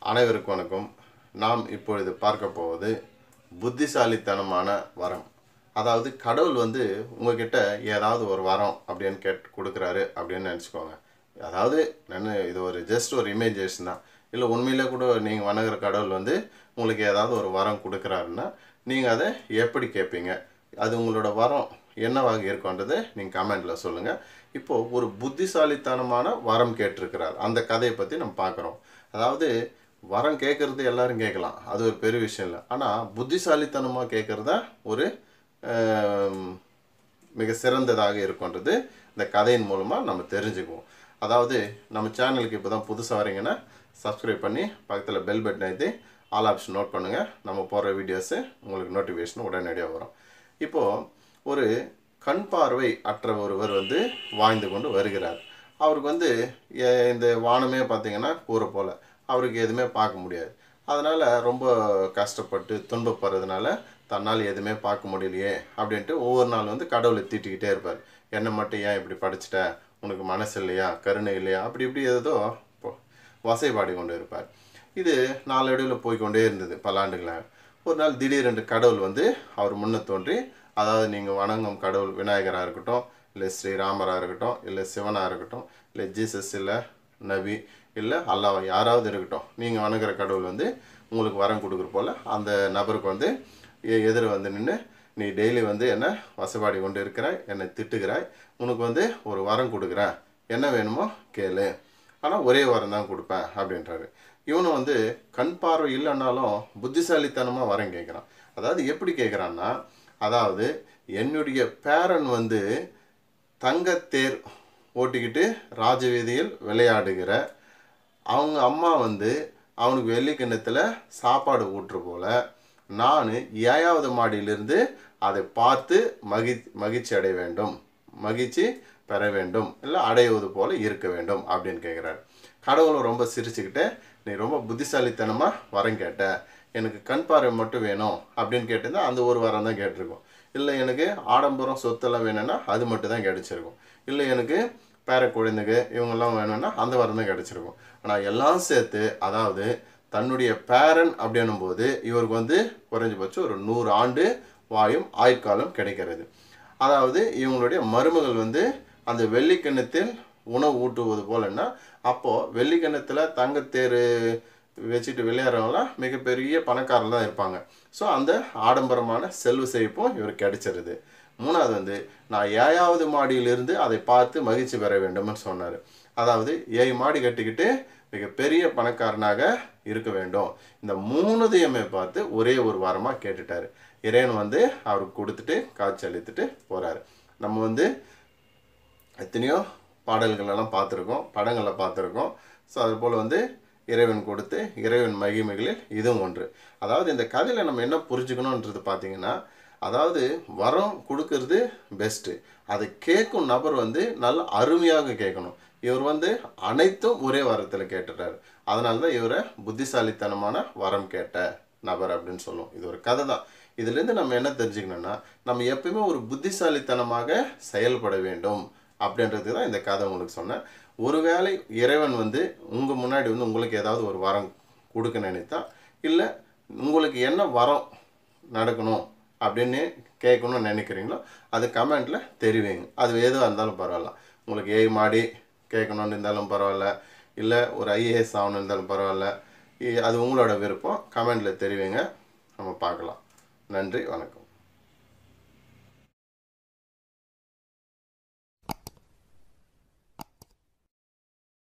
அனைவருக்கும் வணக்கம் நாம் இப்பொழுது பார்க்க போவது புத்திசாலித்தனமான வரம் அதாவது கடவுள் வந்து உங்ககிட்ட ஏதாவது ஒரு வரம் அப்படின்னு கேட்டு கொடுக்குறாரு அப்படின்னு நினச்சிக்கோங்க அதாவது நான் இது ஒரு ஜஸ்ட் ஒரு இமேஜேஷன் தான் இல்லை உண்மையிலே கூட நீங்கள் வணங்குற கடவுள் வந்து உங்களுக்கு ஏதாவது ஒரு வரம் கொடுக்குறாருன்னா நீங்கள் அதை எப்படி கேட்பீங்க அது உங்களோட வரம் என்னவாக இருக்கும்ன்றதை நீங்கள் கமெண்ட்டில் சொல்லுங்கள் இப்போது ஒரு புத்திசாலித்தனமான வரம் கேட்டிருக்கிறார் அந்த கதையை பற்றி நம்ம பார்க்குறோம் அதாவது வரம் கேட்குறது எல்லாரும் கேட்கலாம் அது ஒரு பெரிய விஷயம் இல்லை ஆனால் புத்திசாலித்தனமாக கேட்குறதா ஒரு ஆம், மிக சிறந்ததாக இருக்கும்ன்றது இந்த கதையின் மூலமாக நம்ம தெரிஞ்சுக்குவோம் அதாவது நம்ம சேனலுக்கு இப்போ தான் புதுசாக வரீங்கன்னா சப்ஸ்கிரைப் பண்ணி பக்கத்தில் பெல் பட்டன் எழுதி ஆல் ஆப்ஷன் நோட் பண்ணுங்கள் நம்ம போடுற வீடியோஸு உங்களுக்கு நோட்டிஃபிகேஷன் உடனடியாக வரும் இப்போது ஒரு கண் பார்வை அற்ற ஒருவர் வந்து வாழ்ந்து கொண்டு வருகிறார் அவருக்கு வந்து எ- இந்த வானமே பார்த்தீங்கன்னா கூரை போல் அவருக்கு எதுவுமே பார்க்க முடியாது அதனால் ரொம்ப கஷ்டப்பட்டு துன்பப்படுறதுனால தன்னால் எதுவுமே பார்க்க முடியலையே அப்படின்ட்டு ஒவ்வொரு நாள் வந்து கடவுளை திட்டிக்கிட்டே இருப்பார் என்னை மட்டும் ஏன் இப்படி படிச்சிட்ட உனக்கு மனசு இல்லையா கருணை இல்லையா அப்படி இப்படி ஏதோ பொ- வசைபாடி கொண்டு இருப்பார் இது நாளடைவில் போய்க்கொண்டே இருந்தது பல ஆண்டுகளாக ஒரு நாள் திடீரென்று கடவுள் வந்து அவர் முன்ன தோன்றி அதாவது நீங்கள் வணங்கும் கடவுள் விநாயகராக இருக்கட்டும் இல்லை ஸ்ரீராமராக இருக்கட்டும் இல்லை சிவனாக இருக்கட்டும் இல்லை ஜீசஸ் இல்லை நபி இல்லை அல்லாஹ் யாராவது இருக்கட்டும் நீங்கள் வணங்குற கடவுள் வந்து உங்களுக்கு வரம் கொடுக்குற போல் அந்த நபருக்கு வந்து எ- எதிர வந்து நின்று நீ டெய்லி வந்து என்ன வசப்பாடி கொண்டு இருக்கிறாய் என்னை திட்டுகிறாய் உனக்கு வந்து ஒரு வரம் கொடுக்குறேன் என்ன வேணுமோ கேளு ஆனால் ஒரே வரம் தான் கொடுப்பேன் அப்படின்றாரு இவனும் வந்து கண் பார்வை இல்லைன்னாலும் புத்திசாலித்தனமாக வரம் கேட்குறான் அதாவது எப்படி கேட்குறான்னா அதாவது என்னுடைய பேரன் வந்து தங்கத்தேர் ஓட்டிக்கிட்டு ராஜவீதியில் விளையாடுகிற அவங்க அம்மா வந்து அவனுக்கு வெள்ளி கிண்ணத்தில் சாப்பாடு ஊட்டுற போல நான் ஏழாவது மாடியிலிருந்து அதை பார்த்து மகி மகிழ்ச்சி அடைய வேண்டும் மகிழ்ச்சி பெற வேண்டும் இல்லை அடைவது போல இருக்க வேண்டும் அப்படின்னு கேட்குறாரு கடவுளும் ரொம்ப சிரிச்சுக்கிட்டு நீ ரொம்ப புத்திசாலித்தனமாக வரம் கேட்ட எனக்கு கண் பார்வை மட்டும் வேணும் அப்படின்னு கேட்டிருந்தா அந்த ஒரு வரம் தான் கேட்டிருக்கும் இல்லை எனக்கு ஆடம்பரம் சொத்தெல்லாம் வேணும்னா அது மட்டும் தான் கிடைச்சிருக்கும் இல்லை எனக்கு பேர குழந்தைங்க இவங்கெல்லாம் வேணும்னா அந்த வரம் தான் கிடைச்சிருக்கும் ஆனால் எல்லாம் சேர்த்து அதாவது தன்னுடைய பேரன் அப்படின்னும் போது இவருக்கு வந்து குறைஞ்சபட்சம் ஒரு நூறு ஆண்டு வாயும் ஆயுட்காலம் கிடைக்கிறது அதாவது இவங்களுடைய மருமகள் வந்து அந்த வெள்ளிக்கிண்ணத்தில் உணவு ஊட்டுவது போலன்னா அப்போது வெள்ளிக்கிண்ணத்தில் தங்கத்தேர் வச்சுட்டு விளையாடுறவங்களாம் மிகப்பெரிய பணக்காரர்கள் தான் இருப்பாங்க ஸோ அந்த ஆடம்பரமான செல்வ செழிப்பும் இவருக்கு கிடைச்சிருது மூணாவது வந்து நான் ஏழாவது மாடியிலிருந்து அதை பார்த்து மகிழ்ச்சி பெற வேண்டும்னு சொன்னார் அதாவது ஏழு மாடி கட்டிக்கிட்டு மிகப்பெரிய பணக்காரனாக இருக்க வேண்டும் இந்த மூணுதையுமே பார்த்து ஒரே ஒரு வாரமாக கேட்டுட்டாரு இறைவன் வந்து அவருக்கு கொடுத்துட்டு காட்சி அளித்துட்டு போகிறாரு நம்ம வந்து எத்தனையோ பாடல்கள் எல்லாம் பார்த்துருக்கோம் படங்களை பார்த்துருக்கோம் ஸோ அதுபோல் வந்து இறைவன் கொடுத்து இறைவன் மகிமைகளில் இதுவும் ஒன்று அதாவது இந்த கதையில் நம்ம என்ன புரிஞ்சுக்கணுன்றது பார்த்தீங்கன்னா அதாவது வரம் கொடுக்கறது பெஸ்ட்டு அதை கேட்கும் நபர் வந்து நல்ல அருமையாக கேட்கணும் இவர் வந்து அனைத்தும் ஒரே வரத்தில் கேட்டுட்டார் அதனால தான் இவரை புத்திசாலித்தனமான வரம் கேட்ட நபர் அப்படின்னு சொல்லுவோம் இது ஒரு கதை தான் இதுலேருந்து நம்ம என்ன தெரிஞ்சுக்கணும்னா நம்ம எப்பயுமே ஒரு புத்திசாலித்தனமாக செயல்பட வேண்டும் அப்படின்றது தான் இந்த கதை உங்களுக்கு சொன்னேன் ஒருவேளை இறைவன் வந்து உங்கள் முன்னாடி வந்து உங்களுக்கு ஏதாவது ஒரு வரம் கொடுக்க நினைத்தா இல்லை உங்களுக்கு என்ன வரம் நடக்கணும் அப்படின்னு கேட்கணும்னு நினைக்கிறீங்களோ அது கமெண்ட்டில் தெரிவிங்க அது எதுவாக இருந்தாலும் பரவாயில்ல உங்களுக்கு ஏழு மாடி கேட்கணுன்னு இருந்தாலும் பரவாயில்ல இல்லை ஒரு ஐஏஎஸ் ஆகணும் இருந்தாலும் பரவாயில்ல இ- அது உங்களோட விருப்பம் கமெண்ட்டில் தெரிவிங்க நம்ம பார்க்கலாம் நன்றி வணக்கம்